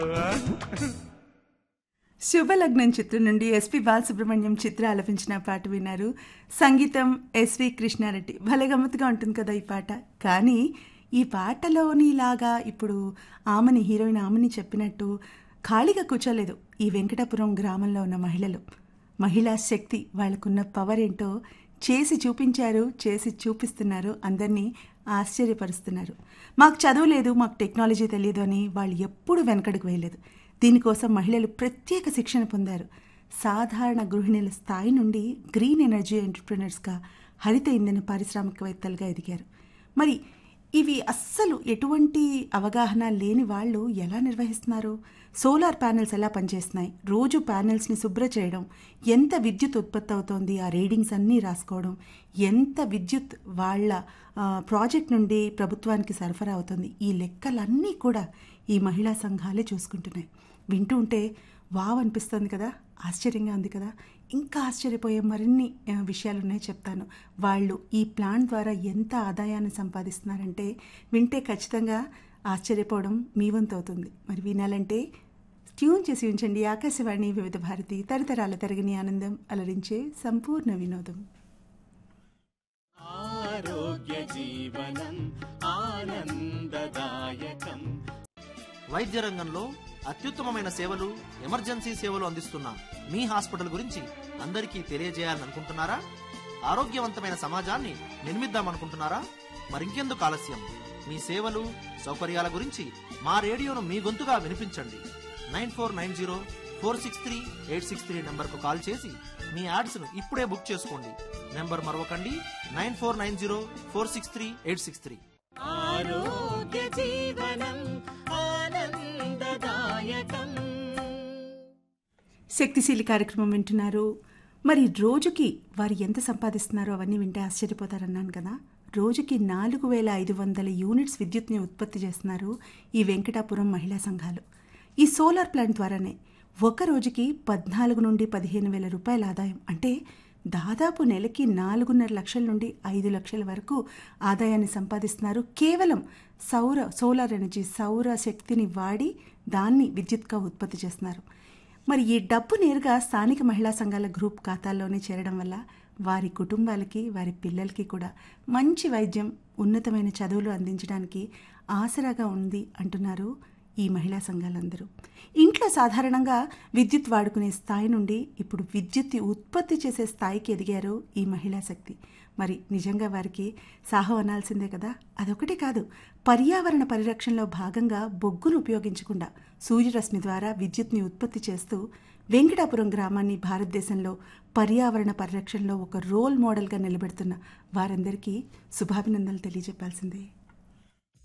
శుభలగ్నం చిత్రం నుండి ఎస్పి బాలసుబ్రహ్మణ్యం చిత్ర ఆలపించిన పాట విన్నారు సంగీతం ఎస్వి కృష్ణారెడ్డి భలే గమ్మత్తుగా ఉంటుంది కదా ఈ పాట కానీ ఈ పాటలోని లాగా ఇప్పుడు ఆమెని హీరోయిన్ ఆమెని చెప్పినట్టు ఖాళీగా కూర్చోలేదు ఈ వెంకటాపురం గ్రామంలో ఉన్న మహిళలు మహిళా శక్తి వాళ్ళకున్న పవర్ ఏంటో చేసి చూపించారు చేసి చూపిస్తున్నారు అందరినీ ఆశ్చర్యపరుస్తున్నారు మాకు చదువు లేదు మాకు టెక్నాలజీ తెలియదు అని వాళ్ళు ఎప్పుడు వెనకడుగు వేయలేదు దీనికోసం మహిళలు ప్రత్యేక శిక్షణ పొందారు సాధారణ గృహిణుల స్థాయి నుండి గ్రీన్ ఎనర్జీ ఎంటర్ప్రినర్స్గా హరిత ఇంధన పారిశ్రామికవేత్తలుగా ఎదిగారు మరి ఇవి అస్సలు ఎటువంటి అవగాహన లేని వాళ్ళు ఎలా నిర్వహిస్తున్నారు సోలార్ ప్యానెల్స్ ఎలా పనిచేస్తున్నాయి రోజు ప్యానెల్స్ని శుభ్ర చేయడం ఎంత విద్యుత్ ఉత్పత్తి అవుతోంది ఆ రీడింగ్స్ అన్నీ రాసుకోవడం ఎంత విద్యుత్ వాళ్ళ ఆ, ప్రాజెక్ట్ నుండి ప్రభుత్వానికి సరఫరా అవుతుంది ఈ లెక్కలన్నీ కూడా ఈ మహిళా సంఘాలే చూసుకుంటున్నాయి వింటూ ఉంటే వావ్ అనిపిస్తుంది కదా ఆశ్చర్యంగా ఉంది కదా ఇంకా ఆశ్చర్యపోయే మరిన్ని ఆ, విషయాలు ఉన్నాయి చెప్తాను వాళ్ళు ఈ ప్లాన్ ద్వారా ఎంత ఆదాయాన్ని సంపాదిస్తున్నారంటే వింటే ఖచ్చితంగా ఆశ్చర్యపోవడం మీ వంతు అవుతుంది మరి వినాలంటే ట్యూన్ చేసి ఉంచండి ఆకాశవాణి వివిధ భారతి తరతరాల తరగని ఆనందం అలరించే సంపూర్ణ వినోదం ఆరోగ్య జీవనం ఆనందదాయకం వైద్య రంగంలో అత్యుత్తమమైన సేవలు ఎమర్జెన్సీ సేవలు అందిస్తున్న మీ హాస్పిటల్ గురించి అందరికీ తెలియజేయాలని అనుకుంటున్నారా ఆరోగ్యవంతమైన సమాజాన్ని నిర్మిద్దామనుకుంటున్నారా మరింకెందుకు ఆలస్యం మీ సేవలు సౌకర్యాల గురించి మా రేడియోను మీ గొంతుగా వినిపించండి nine four nine zero four six three eight six three నెంబర్కు కాల్ చేసి మీ యాడ్స్ను ఇప్పుడే బుక్ చేసుకోండి నెంబర్ మరొకండి nine four nine zero four six three eight six three ఆరోగ్య జీవనం ఆనందదాయకం శక్తిశీలి కార్యక్రమం వింటున్నారు మరి రోజుకి వారు ఎంత సంపాదిస్తున్నారో అవన్నీ వింటే ఆశ్చర్యపోతారన్నాను కదా రోజుకి నాలుగు వేల ఐదు వందల యూనిట్స్ విద్యుత్ని ఉత్పత్తి చేస్తున్నారు ఈ వెంకటాపురం మహిళా సంఘాలు ఈ సోలార్ ప్లాంట్ ద్వారానే ఒక రోజుకి పద్నాలుగు నుండి పదిహేను వేల రూపాయల ఆదాయం అంటే దాదాపు నెలకి నాలుగున్నర లక్షల నుండి ఐదు లక్షల వరకు ఆదాయాన్ని సంపాదిస్తున్నారు కేవలం సౌర సోలార్ ఎనర్జీ సౌర శక్తిని వాడి దాన్ని విద్యుత్గా ఉత్పత్తి చేస్తున్నారు మరి ఈ డబ్బు నేరుగా స్థానిక మహిళా సంఘాల గ్రూప్ ఖాతాల్లోనే చేరడం వల్ల వారి కుటుంబాలకి వారి పిల్లలకి కూడా మంచి వైద్యం ఉన్నతమైన చదువులు అందించడానికి ఆసరాగా ఉంది అంటున్నారు ఈ మహిళా సంఘాలందరూ ఇంట్లో సాధారణంగా విద్యుత్ వాడుకునే స్థాయి నుండి ఇప్పుడు విద్యుత్ ఉత్పత్తి చేసే స్థాయికి ఎదిగారు ఈ మహిళా శక్తి మరి నిజంగా వారికి సాహో అనాల్సిందే కదా అదొకటే కాదు పర్యావరణ పరిరక్షణలో భాగంగా బొగ్గును ఉపయోగించకుండా సూర్యరశ్మి ద్వారా విద్యుత్ని ఉత్పత్తి చేస్తూ వెంకటాపురం గ్రామాన్ని భారతదేశంలో పర్యావరణ పరిరక్షణలో ఒక రోల్ మోడల్గా నిలబెడుతున్న వారందరికీ శుభాభినందనలు తెలియజెప్పాల్సిందే